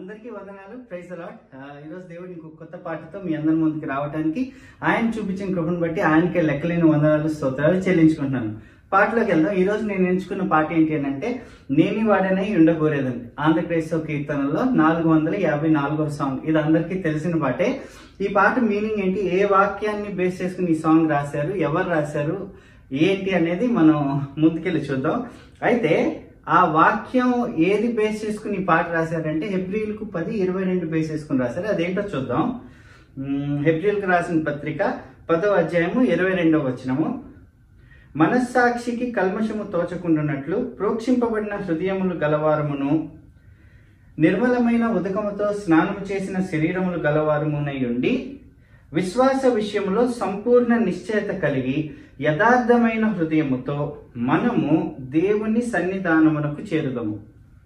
అందరికీ వందనాలు praise allot ఈరోజు దేవుడు ఇంకొక కొత్త పాటతో మీ అందరి ముందుకు రావడానికి ఆయన చూపించిన కృపను బట్టి ఆయనకే లెక్కలేని వందనాలు స్తోత్రాలు చెల్లించుకుంటున్నాను పాటలోకి వెళ్దాం ఈ రోజు నేను ఎంచుకున్న పాట ఏంటి అని అంటే నేని వాడనై ఉండబోరేదని ఆంధ్రప్రదేశ్ కీర్తనలో నాలుగు వందల యాభై నాలుగో సాంగ్ ఇది అందరికీ తెలిసిన పాటే ఈ పాట మీనింగ్ ఏంటి ఏ వాక్యాన్ని బేస్ చేసుకుని ఈ సాంగ్ రాశారు ఎవరు రాశారు ఏంటి అనేది మనం ముందుకెళ్ళి చూద్దాం అయితే ఆ వాక్యం ఏది బేస్ చేసుకుని ఈ పాట రాశారంటే హెబ్రిల్కు పది ఇరవై రెండు బేస్ చేసుకుని రాశారు అదేంటో చూద్దాం మ్మ్, హెబ్రిల్కు రాసిన పత్రిక పదో అధ్యాయము ఇరవై రెండవ వచనము మనస్సాక్షికి కల్మషము తోచకుండానట్లు ప్రోక్షింపబడిన హృదయములు గలవారమును నిర్మలమైన ఉదకముతో స్నానము చేసిన శరీరములు గలవారమునై ఉండి విశ్వాస విషయములో సంపూర్ణ నిశ్చయత కలిగి యథార్థమైన హృదయముతో మనము దేవుని సన్నిధానమునకు చేరుదము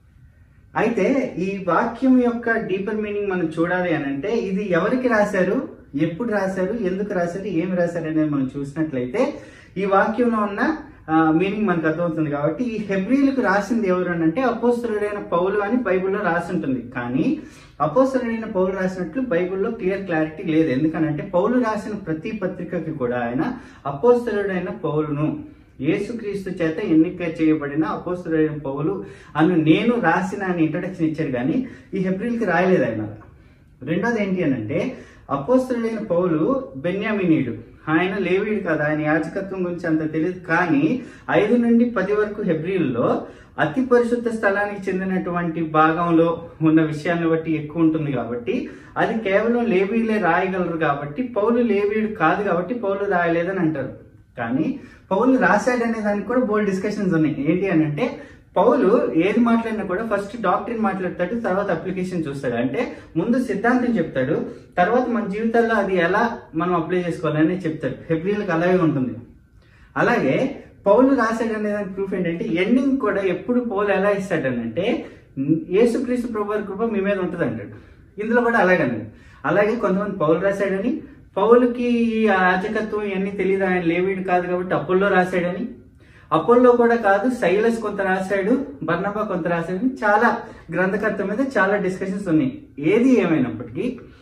అయితే ఈ వాక్యం యొక్క డీపర్ మీనింగ్ మనం చూడాలి అని అంటే ఇది ఎవరికి రాశారు ఎప్పుడు రాశారు ఎందుకు రాశారు ఏమి రాశారు అనేది మనం చూసినట్లయితే ఈ వాక్యంలో ఉన్న మీనింగ్ మనకు అర్థమవుతుంది కాబట్టి ఈ హెబ్రిలకు రాసింది ఎవరు అని అంటే అపోస్తలుడైన పౌలు అని బైబిల్లో రాసి ఉంటుంది కానీ అపోస్తలుడైన పౌలు రాసినట్లు బైబిల్లో క్లియర్ క్లారిటీ లేదు ఎందుకనంటే పౌలు రాసిన ప్రతి పత్రికకి కూడా ఆయన అపోస్తలుడైన పౌలును యేసుక్రీస్తు చేత ఎన్నిక చేయబడిన అపోస్తుడైన పౌలు అను నేను రాసిన అని ఇంట్రడక్షన్ ఇచ్చారు కానీ ఈ హెబ్రిల్కి రాయలేదు ఆయన రెండోది ఏంటి అని అంటే అపోస్తుడైన పౌలు బెన్యామినీయుడు ఆయన లేవీడు కాదు ఆయన యాజకత్వం గురించి అంత తెలియదు కానీ ఐదు నుండి పది వరకు హెబ్రిల్లో అతి పరిశుద్ధ స్థలానికి చెందినటువంటి భాగంలో ఉన్న విషయాన్ని బట్టి ఎక్కువ ఉంటుంది కాబట్టి అది కేవలం లేవీలే రాయగలరు కాబట్టి పౌలు లేవీయుడు కాదు కాబట్టి పౌలు రాయలేదని అంటారు కానీ పౌలు రాశాడనే దానికి కూడా బోల్డ్ డిస్కషన్స్ ఉన్నాయి ఏంటి అని అంటే పౌలు ఏది మాట్లాడినా కూడా ఫస్ట్ డాక్టరీన్ మాట్లాడతాడు తర్వాత అప్లికేషన్ చూస్తాడు అంటే ముందు సిద్ధాంతం చెప్తాడు తర్వాత మన జీవితాల్లో అది ఎలా మనం అప్లై చేసుకోవాలని చెప్తాడు హెబ్రిల్కి అలాగే ఉంటుంది అలాగే పౌలు రాశాడు అనే దానికి ప్రూఫ్ ఏంటంటే ఎండింగ్ కూడా ఎప్పుడు పౌలు ఎలా ఇస్తాడనంటే యేసుక్రీస్తు ప్రభు వారి కృప మీ మీద ఉంటుంది అంటాడు ఇందులో కూడా అలాగన్నాడు అలాగే కొంతమంది పౌలు రాశాడని పౌలుకి ఈ యాజకత్వం ఇవన్నీ తెలియదు ఆయన లేవీడు కాదు కాబట్టి అప్పుల్లో రాశాడని అపోల్లో కూడా కాదు సైలస్ కొంత రాశాడు బర్నబా కొంత రాశాడని చాలా గ్రంథకర్త మీద చాలా డిస్కషన్స్ ఉన్నాయి ఏది ఏమైనప్పటికీ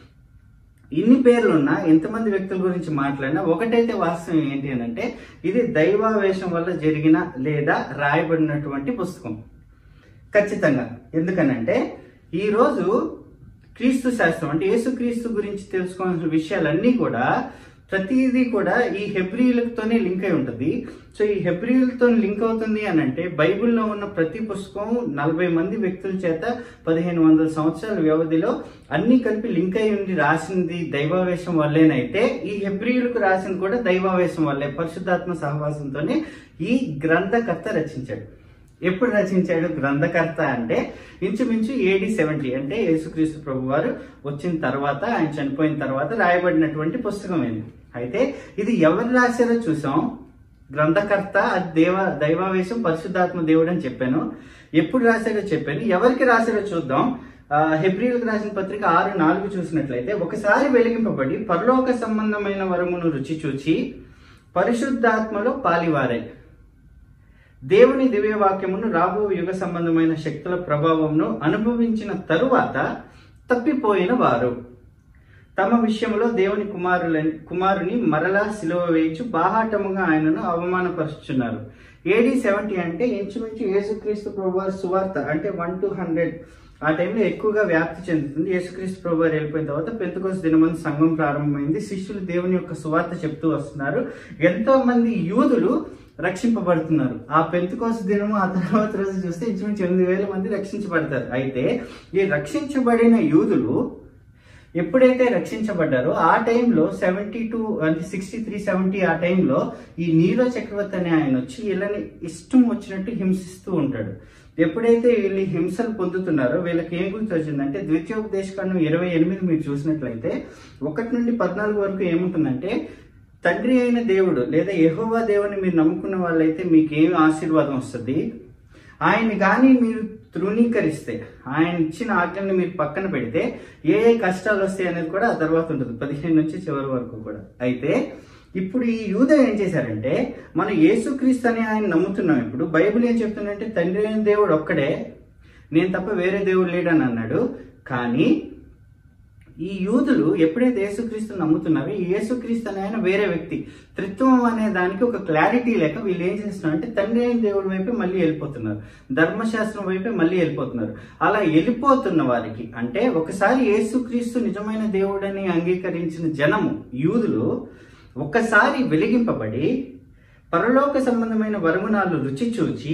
ఇన్ని పేర్లున్నా ఎంతమంది వ్యక్తుల గురించి మాట్లాడినా ఒకటైతే వాస్తవం ఏంటి అని అంటే ఇది దైవావేశం వల్ల జరిగిన లేదా రాయబడినటువంటి పుస్తకం ఖచ్చితంగా ఎందుకనంటే ఈరోజు క్రీస్తు శాస్త్రం అంటే యేసుక్రీస్తు గురించి తెలుసుకోవాల్సిన విషయాలన్నీ కూడా ప్రతిదీ కూడా ఈ హెబ్రిలతోనే లింక్ అయి ఉంటుంది సో ఈ హెబ్రిలతో లింక్ అవుతుంది అని అంటే బైబిల్లో ఉన్న ప్రతి పుస్తకం నలభై మంది వ్యక్తుల చేత పదిహేను వందల సంవత్సరాల వ్యవధిలో అన్ని కలిపి లింక్ అయి ఉండి రాసింది దైవావేశం వల్లేనైతే ఈ హెబ్రియులకు రాసింది కూడా దైవావేశం వల్లే పరిశుద్ధాత్మ సహవాసంతోనే ఈ గ్రంథకర్త రచించాడు ఎప్పుడు రచించాడు గ్రంథకర్త అంటే ఇంచుమించు ఏడి సెవెంటీ అంటే యేసుక్రీస్తు ప్రభు వారు వచ్చిన తర్వాత ఆయన చనిపోయిన తర్వాత రాయబడినటువంటి పుస్తకం ఇది అయితే ఇది ఎవరు రాశారో చూసాం గ్రంథకర్త అది దేవ దైవావేశం పరిశుద్ధాత్మ దేవుడు అని చెప్పాను ఎప్పుడు రాశారో చెప్పాను ఎవరికి రాశారో చూద్దాం ఆ, హెబ్రిలకు రాసిన పత్రిక ఆరు నాలుగు చూసినట్లయితే ఒకసారి వెలిగింపబడి పరలోక సంబంధమైన వరమును రుచి చూచి పరిశుద్ధాత్మలో పాలివారై దేవుని దివ్యవాక్యమును రాబో యుగ సంబంధమైన శక్తుల ప్రభావంను అనుభవించిన తరువాత తప్పిపోయిన వారు తమ విషయంలో దేవుని కుమారులని కుమారుని మరలా సిలువ వేయించు బాహాటముగా ఆయనను అవమానపరుచున్నారు ఏడి సెవెంటీ అంటే ఇంచుమించు యేసుక్రీస్తు ప్రభువారి సువార్త అంటే వన్ టు హండ్రెడ్ ఆ టైంలో ఎక్కువగా వ్యాప్తి చెందుతుంది యేసుక్రీస్తు ప్రభు వారు వెళ్ళిపోయిన తర్వాత పెంతుకోస దినమంది సంఘం ప్రారంభమైంది శిష్యులు దేవుని యొక్క సువార్త చెప్తూ వస్తున్నారు ఎంతో మంది యూదులు రక్షింపబడుతున్నారు ఆ పెంతుకోస దినము ఆ తర్వాత రోజు చూస్తే ఇంచుమించు ఎనిమిది వేల మంది రక్షించబడతారు అయితే ఈ రక్షించబడిన యూదులు ఎప్పుడైతే రక్షించబడ్డారో ఆ టైంలో సెవెంటీ టూ అంటే సిక్స్టీ త్రీ సెవెంటీ ఆ టైంలో ఈ నీరో చక్రవర్తి అనే ఆయన వచ్చి వీళ్ళని ఇష్టం వచ్చినట్టు హింసిస్తూ ఉంటాడు ఎప్పుడైతే వీళ్ళు ఈ హింసలు పొందుతున్నారో వీళ్ళకి ఏం గుర్తు వచ్చిందంటే ద్వితీయోపదేశకాండం ఇరవై ఎనిమిది మీరు చూసినట్లయితే ఒకటి నుండి పద్నాలుగు వరకు ఏముంటుందంటే తండ్రి అయిన దేవుడు లేదా యెహోవా దేవుని మీరు నమ్ముకున్న వాళ్ళైతే మీకు ఏమి ఆశీర్వాదం వస్తుంది ఆయన్ని కానీ మీరు తృణీకరిస్తే ఆయన ఇచ్చిన ఆజ్ఞల్ని మీరు పక్కన పెడితే ఏ ఏ కష్టాలు వస్తాయి అనేది కూడా ఆ తర్వాత ఉంటుంది పదిహేను నుంచి చివరి వరకు కూడా అయితే ఇప్పుడు ఈ యూద ఏం చేశారంటే మనం యేసుక్రీస్తు అని ఆయన నమ్ముతున్నాం ఇప్పుడు బైబిల్ ఏం చెప్తుందంటే తండ్రి అయిన దేవుడు ఒక్కడే నేను తప్ప వేరే దేవుడు లేడని అన్నాడు కానీ ఈ యూదులు ఎప్పుడైతే యేసుక్రీస్తు నమ్ముతున్నారో ఈ యేసుక్రీస్తు అనే ఆయన వేరే వ్యక్తి త్రిత్వం అనే దానికి ఒక క్లారిటీ లేక వీళ్ళు ఏం చేస్తున్నారు అంటే తండ్రి అయిన దేవుడి వైపే మళ్ళీ వెళ్ళిపోతున్నారు ధర్మశాస్త్రం వైపే మళ్ళీ వెళ్ళిపోతున్నారు అలా వెళ్ళిపోతున్న వారికి అంటే ఒకసారి యేసుక్రీస్తు నిజమైన దేవుడని అంగీకరించిన జనము యూదులు ఒక్కసారి వెలిగింపబడి పరలోక సంబంధమైన వరమునాలు రుచి చూచి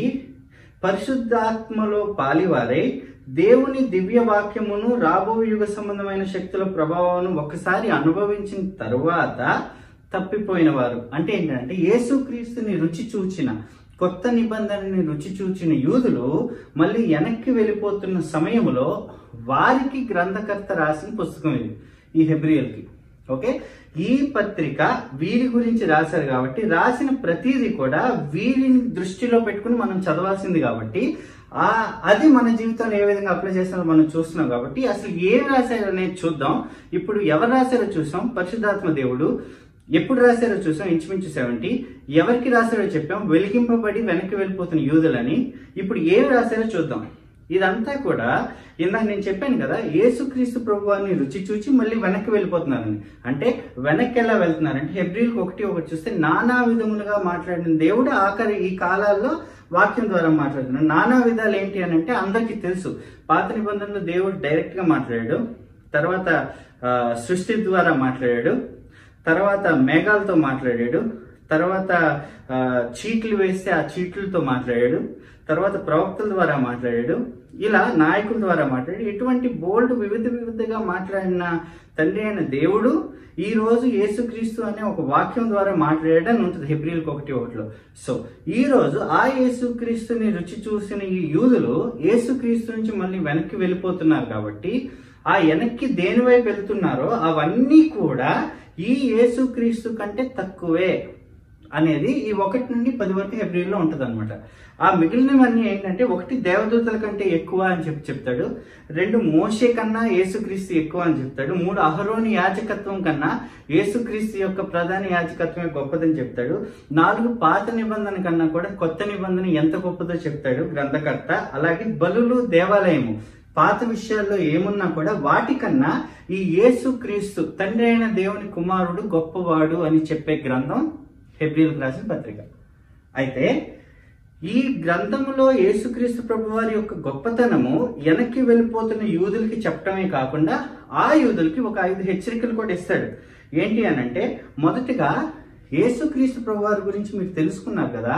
పరిశుద్ధాత్మలో పాలివారై దేవుని దివ్య వాక్యమును రాబో యుగ సంబంధమైన శక్తుల ప్రభావం ఒక్కసారి అనుభవించిన తరువాత తప్పిపోయిన వారు అంటే ఏంటంటే యేసుక్రీస్తుని రుచి చూచిన కొత్త నిబంధనని రుచి చూచిన యూదులు మళ్ళీ వెనక్కి వెళ్ళిపోతున్న సమయంలో వారికి గ్రంథకర్త రాసిన పుస్తకం ఇది ఈ హెబ్రియల్కి ఓకే ఈ పత్రిక వీరి గురించి రాశారు కాబట్టి రాసిన ప్రతిదీ కూడా వీరిని దృష్టిలో పెట్టుకుని మనం చదవాల్సింది కాబట్టి ఆ అది మన జీవితంలో ఏ విధంగా అప్లై చేస్తున్నారో మనం చూస్తున్నాం కాబట్టి అసలు ఏం రాశారు అనేది చూద్దాం ఇప్పుడు ఎవరు రాశారో చూసాం పరిశుద్ధాత్మ దేవుడు ఎప్పుడు రాశారో చూసాం ఇంచుమించు సెవెంటీ ఎవరికి రాశారో చెప్పాం వెలిగింపబడి వెనక్కి వెళ్ళిపోతున్న యూదులని ఇప్పుడు ఏమి రాశారో చూద్దాం ఇదంతా కూడా ఇందాక నేను చెప్పాను కదా యేసుక్రీస్తు ప్రభువాన్ని రుచి చూచి మళ్ళీ వెనక్కి వెళ్ళిపోతున్నారని అంటే వెనక్కి ఎలా వెళ్తున్నారంటే హెబ్రిల్కి ఒకటి ఒకటి చూస్తే నానా విధములుగా మాట్లాడిన దేవుడు ఆఖరి ఈ కాలాల్లో వాక్యం ద్వారా మాట్లాడుతున్నాడు నానా విధాలు ఏంటి అని అంటే అందరికీ తెలుసు పాత నిబంధనలో దేవుడు డైరెక్ట్ గా మాట్లాడాడు తర్వాత ఆ, సృష్టి ద్వారా మాట్లాడాడు తర్వాత మేఘాలతో మాట్లాడాడు తర్వాత ఆ, చీట్లు వేస్తే ఆ చీట్లతో మాట్లాడాడు తర్వాత ప్రవక్తల ద్వారా మాట్లాడాడు ఇలా నాయకుల ద్వారా మాట్లాడాడు ఇటువంటి బోల్డ్ వివిధ వివిధగా మాట్లాడిన తండ్రి అయిన దేవుడు ఈ రోజు యేసుక్రీస్తు అనే ఒక వాక్యం ద్వారా మాట్లాడని ఉంటుంది హెబ్రిల్కి ఒకటి ఒకటిలో సో ఈ రోజు ఆ యేసుక్రీస్తుని రుచి చూసిన ఈ యూదులు యేసుక్రీస్తు నుంచి మళ్ళీ వెనక్కి వెళ్ళిపోతున్నారు కాబట్టి ఆ వెనక్కి దేని వైపు వెళ్తున్నారో అవన్నీ కూడా ఈ యేసుక్రీస్తు కంటే తక్కువే అనేది ఈ ఒకటి నుండి పది వరకు హెబ్రిల్లో ఉంటుంది అనమాట ఆ మిగిలినవన్నీ ఏంటంటే ఒకటి దేవదూతల కంటే ఎక్కువ అని చెప్పి చెప్తాడు రెండు మోషే కన్నా యేసుక్రీస్తు ఎక్కువ అని చెప్తాడు మూడు అహరోని యాజకత్వం కన్నా యేసుక్రీస్తు యొక్క ప్రధాన యాజకత్వమే గొప్పదని చెప్తాడు నాలుగు పాత నిబంధన కన్నా కూడా కొత్త నిబంధన ఎంత గొప్పదో చెప్తాడు గ్రంథకర్త అలాగే బలులు దేవాలయము పాత విషయాల్లో ఏమున్నా కూడా వాటికన్నా ఈ యేసుక్రీస్తు తండ్రి అయిన దేవుని కుమారుడు గొప్పవాడు అని చెప్పే గ్రంథం హెబ్రిల్కి రాసిన పత్రిక అయితే ఈ గ్రంథములో యేసుక్రీస్తు ప్రభు వారి యొక్క గొప్పతనము వెనక్కి వెళ్ళిపోతున్న యూదులకి చెప్పడమే కాకుండా ఆ యూదులకి ఒక ఐదు హెచ్చరికలు కూడా ఇస్తాడు ఏంటి అని అంటే మొదటిగా యేసుక్రీస్తు ప్రభు వారి గురించి మీరు తెలుసుకున్నారు కదా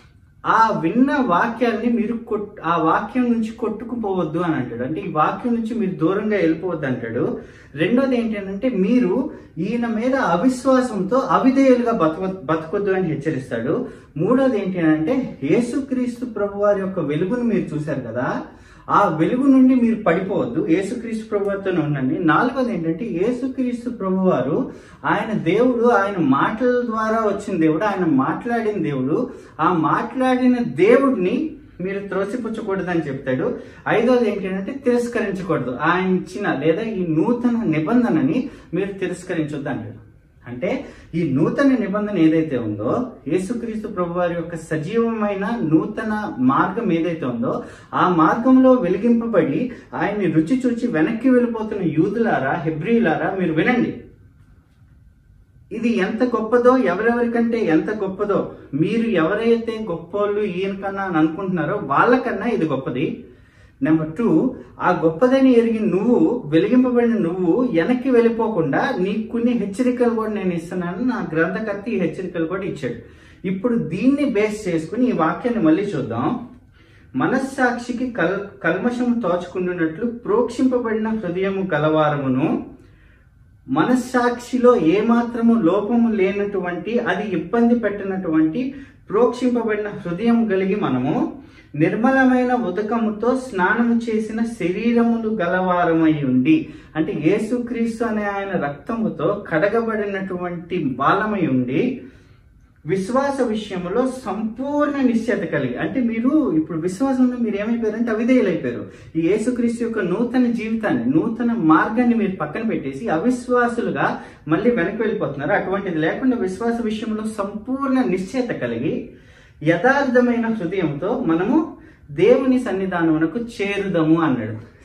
ఆ విన్న వాక్యాల్ని మీరు కొట్ ఆ వాక్యం నుంచి కొట్టుకుపోవద్దు అని అంటాడు అంటే ఈ వాక్యం నుంచి మీరు దూరంగా వెళ్ళిపోవద్దు అంటాడు రెండోది ఏంటంటే మీరు ఈయన మీద అవిశ్వాసంతో అవిధేయులుగా బతక బతకొద్దు అని హెచ్చరిస్తాడు మూడోది ఏంటి అంటే యేసుక్రీస్తు ప్రభు వారి యొక్క వెలుగును మీరు చూశారు కదా ఆ వెలుగు నుండి మీరు పడిపోవద్దు యేసుక్రీస్తు ప్రభువారితోనే ఉండండి నాలుగోది ఏంటంటే యేసుక్రీస్తు ప్రభువారు ఆయన దేవుడు ఆయన మాటల ద్వారా వచ్చిన దేవుడు ఆయన మాట్లాడిన దేవుడు ఆ మాట్లాడిన దేవుడిని మీరు త్రోసిపుచ్చకూడదని చెప్తాడు ఐదోది ఏంటంటే తిరస్కరించకూడదు ఆయన ఇచ్చిన లేదా ఈ నూతన నిబంధనని మీరు తిరస్కరించొద్దు అంటాడు అంటే ఈ నూతన నిబంధన ఏదైతే ఉందో యేసుక్రీస్తు ప్రభు వారి యొక్క సజీవమైన నూతన మార్గం ఏదైతే ఉందో ఆ మార్గంలో వెలిగింపబడి ఆయన్ని రుచి చూచి వెనక్కి వెళ్ళిపోతున్న యూదులారా హెబ్రియులారా మీరు వినండి ఇది ఎంత గొప్పదో ఎవరెవరికంటే ఎంత గొప్పదో మీరు ఎవరైతే గొప్పోళ్ళు ఈయన కన్నా అని అనుకుంటున్నారో వాళ్ళకన్నా ఇది గొప్పది నెంబర్ టూ ఆ గొప్పదని ఎరిగి నువ్వు వెలిగింపబడిన నువ్వు వెనక్కి వెళ్ళిపోకుండా నీకు కొన్ని హెచ్చరికలు కూడా నేను ఇస్తున్నాను నా గ్రంథకర్త ఈ హెచ్చరికలు కూడా ఇచ్చాడు ఇప్పుడు దీన్ని బేస్ చేసుకుని ఈ వాక్యాన్ని మళ్ళీ చూద్దాం మనస్సాక్షికి కల్ కల్మషము తోచుకుంటున్నట్లు ప్రోక్షింపబడిన హృదయము గలవారమును మనస్సాక్షిలో ఏమాత్రము లోపము లేనటువంటి అది ఇబ్బంది పెట్టినటువంటి ప్రోక్షింపబడిన హృదయం కలిగి మనము నిర్మలమైన ఉదకముతో స్నానము చేసిన శరీరములు గలవారమై ఉండి అంటే యేసుక్రీస్తు అనే ఆయన రక్తముతో కడగబడినటువంటి బాలమై ఉండి విశ్వాస విషయంలో సంపూర్ణ నిశ్చయత కలిగి అంటే మీరు ఇప్పుడు విశ్వాసంలో మీరు ఏమైపోయారంటే అవిధేయులైపోయారు ఈ యేసుక్రీస్తు యొక్క నూతన జీవితాన్ని నూతన మార్గాన్ని మీరు పక్కన పెట్టేసి అవిశ్వాసులుగా మళ్ళీ వెనక్కి వెళ్ళిపోతున్నారు అటువంటిది లేకుండా విశ్వాస విషయంలో సంపూర్ణ నిశ్చయత కలిగి యథార్థమైన హృదయంతో మనము దేవుని సన్నిధానమునకు చేరుదము అన్నాడు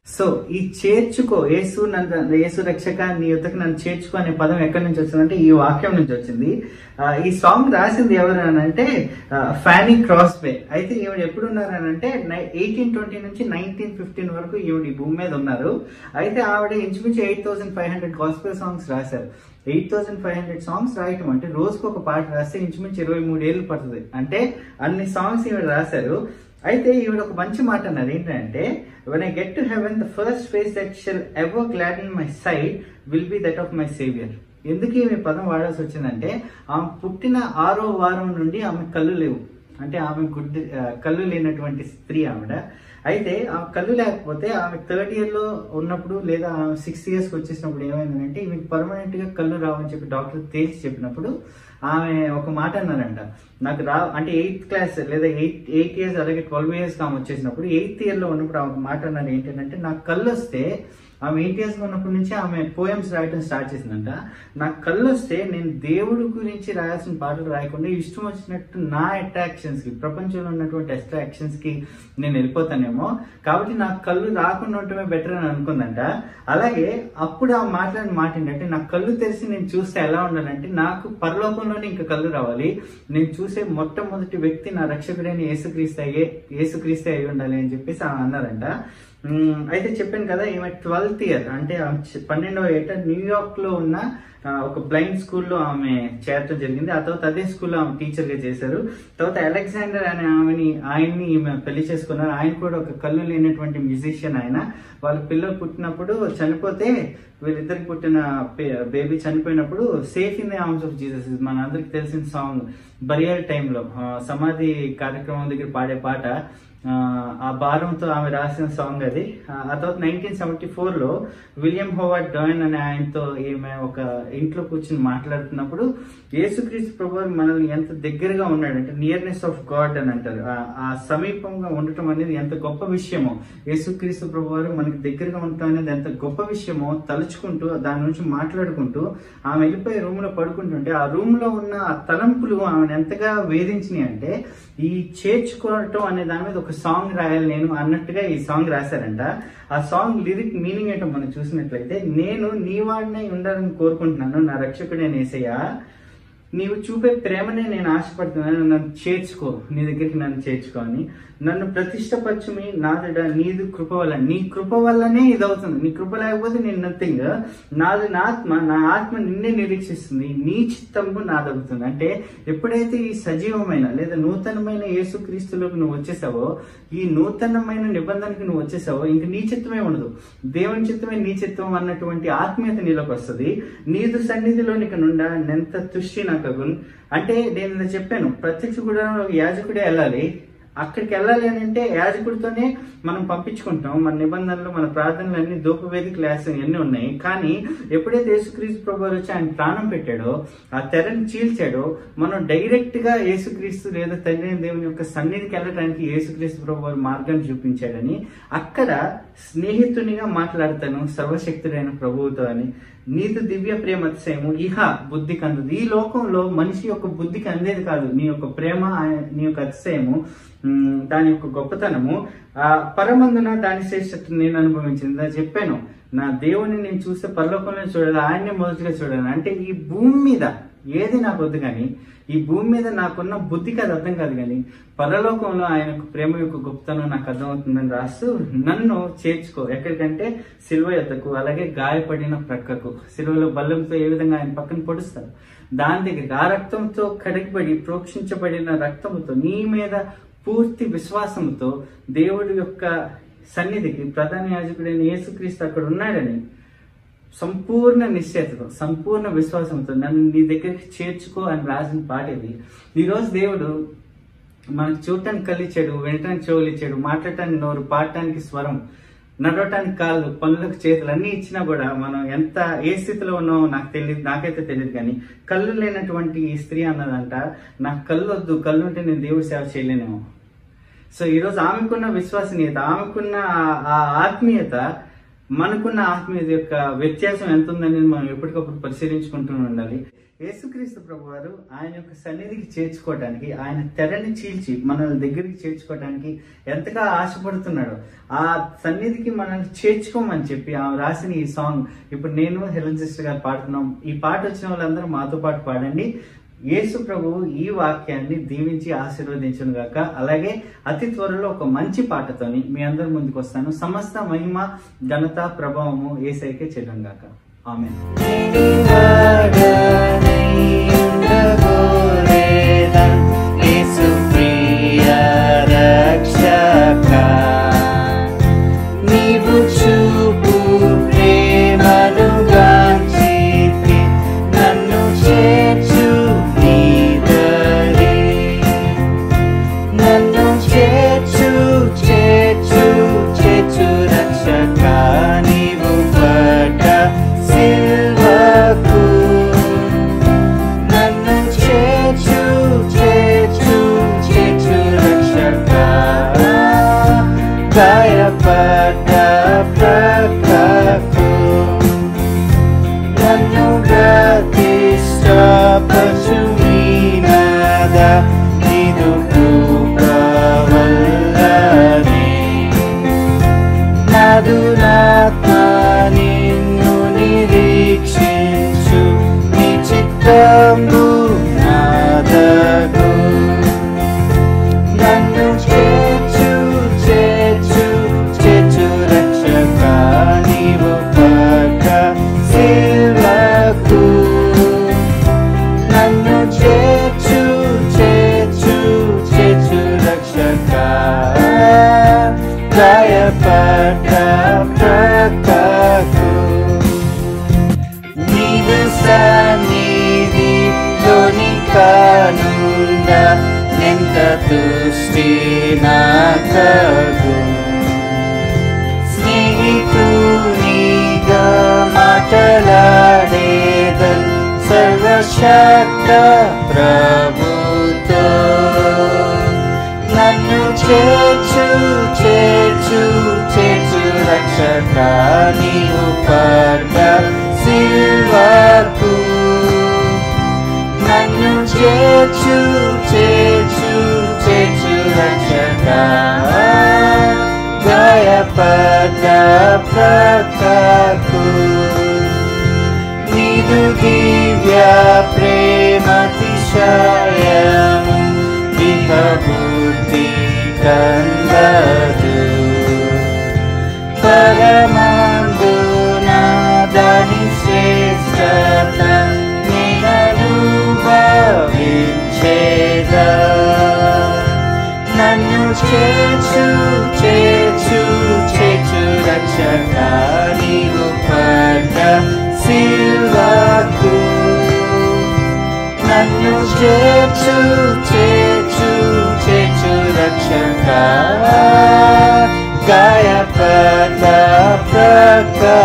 సో ఈ చేర్చుకో యేసు నన్ను యేసు రక్షక నీ యుద్ధకు నన్ను చేర్చుకో అనే పదం ఎక్కడి నుంచి వచ్చిందంటే ఈ వాక్యం నుంచి వచ్చింది ఆ, ఈ సాంగ్ రాసింది ఎవరు అని అంటే ఫ్యానీ క్రాస్బే అయితే ఈవిడ ఎప్పుడు ఉన్నారు అని అంటే ఎయిటీన్ ట్వంటీ నుంచి నైన్టీన్ ఫిఫ్టీన్ వరకు ఈవిడ ఈ భూమి మీద ఉన్నారు అయితే ఆవిడ ఇంచుమించు eight thousand five hundred gospel songs రాశారు eight thousand five hundred songs రాయటం అంటే రోజుకు ఒక పాట రాస్తే ఇంచుమించు ఇరవై మూడు ఏళ్ళు పడుతుంది అంటే అన్ని సాంగ్స్ ఈవిడ రాశారు అయితే ఈవిడ ఒక మంచి మాట అన్నారు ఏంటంటే when I get to heaven the first face that shall ever gladden my sight will be that of my saviour ఎందుకు ఈమె పదం వాడాల్సి వచ్చిందంటే ఆమె పుట్టిన ఆరో వారం నుండి ఆమె కళ్ళు లేవు అంటే ఆమె గుడ్డి ఆ, కళ్ళు లేనటువంటి స్త్రీ ఆవిడ అయితే ఆమె కళ్ళు లేకపోతే ఆమె థర్డ్ ఇయర్ లో ఉన్నప్పుడు లేదా ఆమె సిక్స్త్ ఇయర్స్ కి వచ్చేసినప్పుడు ఏమైందంటే ఈమెకి పర్మనెంట్ గా కళ్ళు రావని చెప్పి డాక్టర్ తేల్చి చెప్పినప్పుడు ఆమె ఒక మాట అన్నారంట నాకు రా అంటే ఎయిత్ క్లాస్ లేదా ఎయిట్ ఎయిట్ ఇయర్స్ అలాగే ట్వెల్వ్ ఇయర్స్ ఆమె వచ్చేసినప్పుడు ఎయిత్ ఇయర్ లో ఉన్నప్పుడు ఆమె ఒక మాట అన్నారు ఏంటంటే నాకు కళ్ళు వస్తే ఆమె ఎయిట్ ఇయర్స్ ఉన్నప్పటి నుంచి ఆమె పోయమ్స్ రాయటం స్టార్ట్ చేసిందంట నాకు కళ్ళు వస్తే నేను దేవుడి గురించి రాయాల్సిన పాటలు రాయకుండా ఇష్టం వచ్చినట్టు నా అట్రాక్షన్స్ కి ప్రపంచంలో ఉన్నటువంటి అట్రాక్షన్స్ కి నేను వెళ్ళిపోతానేమో కాబట్టి నాకు కళ్ళు రాకుండా ఉండటమే బెటర్ అని అనుకుందంట అలాగే అప్పుడు ఆ మాట్లాడిన మాట ఏంటంటే నాకు కళ్ళు తెరిచి నేను చూస్తే ఎలా ఉండాలంటే నాకు పరలోకంలోనే ఇంకా కళ్ళు రావాలి నేను చూసే మొట్టమొదటి వ్యక్తి నా రక్షకుడైన యేసుక్రీస్తు అయ్యే యేసుక్రీస్తే అయి ఉండాలి అని చెప్పేసి ఆమె అన్నారంట ఉమ్, అయితే చెప్పాను కదా ఈమె ట్వెల్త్ ఇయర్ అంటే ఆమె చి- పన్నెండవ ఏట న్యూయార్క్ లో ఉన్న ఆ, ఒక బ్లైండ్ స్కూల్లో ఆమె చేరటం జరిగింది ఆ తర్వాత అదే స్కూల్లో ఆమె టీచర్ గా చేశారు తర్వాత అలెగ్జాండర్ అనే ఆమెని ఆయన్ని ఈమె పెళ్లి చేసుకున్నారు ఆయన కూడా ఒక కళ్ళు లేనటువంటి మ్యూజిషియన్ ఆయన వాళ్ళ పిల్లలు పుట్టినప్పుడు చనిపోతే వీళ్ళిద్దరికి పుట్టిన బేబీ చనిపోయినప్పుడు safe in the arms of Jesus మన అందరికి తెలిసిన సాంగ్ బరియల్ టైంలో సమాధి కార్యక్రమం దగ్గర పాడే పాట ఆ, ఆ భారంతో ఆమె రాసిన సాంగ్ అది ఆ ఆ తర్వాత నైన్టీన్ సెవెంటీ ఫోర్ లో విలియం హోవర్డ్ డాయిన్ అనే ఆయనతో ఈమె ఒక ఇంట్లో కూర్చుని మాట్లాడుతున్నప్పుడు యేసుక్రీస్తు ప్రభు మనల్ని ఎంత దగ్గరగా ఉన్నాడు అంటే నియర్నెస్ ఆఫ్ గాడ్ అని అంటారు ఆ- ఆ సమీపంగా ఉండటం అనేది ఎంత గొప్ప విషయమో యేసుక్రీస్తు ప్రభు వారు మనకి దగ్గరగా ఉండటం అనేది ఎంత గొప్ప విషయమో తలుచుకుంటూ దాని నుంచి మాట్లాడుకుంటూ ఆమె వెళ్ళిపోయి రూమ్ లో పడుకుంటుంటే ఆ రూమ్ లో ఉన్న ఆ తలంపులు ఆమెను ఎంతగా వేధించినాయి అంటే ఈ చేర్చుకోవటం అనే దాని మీద ఒక సాంగ్ రాయాలి నేను అన్నట్టుగా ఈ సాంగ్ రాశారంట ఆ సాంగ్ లిరిక్ మీనింగ్ ఏంటో మనం చూసినట్లయితే నేను నీ వాడినై ఉండాలని కోరుకుంటున్నాను నా రక్షకుడైన ఏసయ్య నీవు చూపే ప్రేమనే నేను ఆశపడుతున్నాను నన్ను చేర్చుకో నీ దగ్గరికి నన్ను చేర్చుకో అని నన్ను ప్రతిష్టపరచుమి నాదుడ నీది కృప వల్ల నీ కృప వల్లనే ఇది అవుతుంది నీ కృప లేకపోతే నేను నథింగ్ నాది నా ఆత్మ నా ఆత్మ నిన్నే నిరీక్షిస్తుంది నీ చిత్తము నాదవుతుంది అంటే ఎప్పుడైతే ఈ సజీవమైన లేదా నూతనమైన యేసుక్రీస్తులోకి నువ్వు వచ్చేసావో ఈ నూతనమైన నిబంధనకి నువ్వు వచ్చేసావో ఇంక నీ చిత్తమే ఉండదు దేవుని చిత్తమే నీ చిత్తం అన్నటువంటి ఆత్మీయత నీలోకి వస్తుంది నీదు సన్నిధిలోనికి నుండా నెంత తుష్టి నాకు అగున్. అంటే నేను ఇంత చెప్పాను ప్రత్యక్ష గుడారంలో యాజకుడే వెళ్ళాలి అక్కడికి వెళ్ళాలి అని అంటే యాజకుడితోనే మనం పంపించుకుంటాం మన నిబంధనలు మన ప్రార్థనలు అన్ని దూపవేదిక క్లాస్ అన్ని ఉన్నాయి కానీ ఎప్పుడైతే యేసుక్రీస్తు ప్రభు వారు వచ్చి ఆయన ప్రాణం పెట్టాడో ఆ తెరని చీల్చాడో మనం డైరెక్ట్ గా యేసుక్రీస్తు లేదా తండ్రి అయిన దేవుని యొక్క సన్నిధికి వెళ్ళడానికి యేసుక్రీస్తు ప్రభు వారు మార్గాన్ని చూపించాడని అక్కడ స్నేహితునిగా మాట్లాడతాను సర్వశక్తుడైన ప్రభువుతో అని నీదు దివ్య ప్రేమ అతిశయము ఇహ బుద్ధికి అందదు ఈ లోకంలో మనిషి యొక్క బుద్ధికి అందేది కాదు నీ యొక్క ప్రేమ ఆయన- నీ యొక్క అతిశయము ఉమ్, దాని యొక్క గొప్పతనము ఆ పరమందున దాని శ్రేష్టతను నేను అనుభవించింది అది చెప్పాను నా దేవుని నేను చూస్తే పరలోకంలో చూడాలి ఆయన్నే మొదటిగా చూడాలి అంటే ఈ భూమి మీద ఏది నాకు వద్దు కానీ ఈ భూమి మీద నాకున్న బుద్ధికి అది అర్థం కాదు కానీ పరలోకంలో ఆయన యొక్క ప్రేమ యొక్క గొప్పతనం నాకు అర్థమవుతుందని రాస్తూ నన్ను చేర్చుకో ఎక్కడికంటే సిల్వ ఎద్దకు అలాగే గాయపడిన ప్రక్కకు సిలువలో బల్లంతో ఏ విధంగా ఆయన పక్కన పొడుస్తారు దాని దగ్గరికి ఆ రక్తంతో కడిగిబడి ప్రోక్షించబడిన రక్తముతో నీ మీద పూర్తి విశ్వాసంతో దేవుడి యొక్క సన్నిధికి ప్రధాన యాజకుడైన యేసుక్రీస్తు అక్కడ ఉన్నాడని సంపూర్ణ నిశ్చయతతో సంపూర్ణ విశ్వాసంతో నన్ను నీ దగ్గరికి చేర్చుకో అని రాసిన పాట ఇది ఈరోజు దేవుడు మనకు చూడటానికి కళ్ళు ఇచ్చాడు వినటానికి చెవులు ఇచ్చాడు మాట్లాడటానికి నోరు పాడటానికి స్వరం నడవటానికి కాళ్ళు పనులకు చేతులు అన్ని ఇచ్చినా కూడా మనం ఎంత ఏ స్థితిలో ఉన్నామో నాకు తెలియదు నాకైతే తెలియదు కానీ కళ్ళు లేనటువంటి ఈ స్త్రీ అన్నదంట నాకు కళ్ళు వద్దు కళ్ళు ఉంటే నేను దేవుడి సేవ చేయలేనేమో సో ఈరోజు ఆమెకున్న విశ్వసనీయత ఆమెకున్న ఆ- ఆ ఆత్మీయత మనకున్న ఆత్మీయత యొక్క వ్యత్యాసం ఎంత ఉందనేది మనం ఎప్పటికప్పుడు పరిశీలించుకుంటూ ఉండాలి యేసుక్రీస్తు ప్రభు వారు ఆయన యొక్క సన్నిధికి చేర్చుకోవడానికి ఆయన తెరని చీల్చి మనల్ని దగ్గరికి చేర్చుకోవడానికి ఎంతగా ఆశపడుతున్నాడో ఆ సన్నిధికి మనల్ని చేర్చుకోమని చెప్పి ఆమె రాసిన ఈ సాంగ్ ఇప్పుడు నేను హెలెన్ సిస్టర్ గారు పాడుతున్నాం ఈ పాట వచ్చిన వాళ్ళందరూ మాతో పాటు పాడండి యేసు ప్రభువు ఈ వాక్యాన్ని దీవించి ఆశీర్వదించును గాక అలాగే అతి త్వరలో ఒక మంచి పాటతోని మీ అందరి ముందుకు వస్తాను సమస్త మహిమ ఘనత ప్రభావము ఏసైకే చెల్లం గాక ఆమె నీవు చూపు ప్రేమను గాంచితి నన్ను చేర్చు నీదరి నన్ను చేర్చు చేర్చు చేర్చు రక్షక నీవు పడ్డ సిల్వకు నన్ను చేర్చు చేర్చు చేర్చు రక్షక గాయపడ్డ ప్రక్కకు నన్ను గతిష్ట పశువీనద ఇది కృపవల్లనే నాదు నాత్మ నిన్ను నిరీక్షించు నీ చిత్తంబు నాదగు నన్ను చేర్చు చేర్చు చేర్చు రక్షక నీవు పక్క సిల్వకు నన్ను చేర్చు చేర్చు చేర్చు రక్షక గాయపడ్డ ప్రక్కకు నీదు సన్నిధిలోని కానుండ ఎంత తుష్టి నాకగు స్నేహితునిగా మాటలాడేదన్ సర్వశక్త ప్రభుతో నన్ను చేర్చు చేర్చు చేర్చు రక్షక నీవు పడ్డ సిల్వకు నన్ను చేర్చు చేర్చు చేర్చు రక్షక గాయపడ్డ ప్రక్కకు నీదు దివ్య ప్రేమతిశయము ఇక బుద్ధి కందదు పరమందున దాని శ్రేష్టత నేననుభవించేదా నన్ను చేర్చు చేర్చు చేర్చు రక్షక నీవు పడ్డ సిల్వకు నన్ను చేర్చు చేర్చు చేర్చు రక్షక గాయపడ్డ ప్రక్క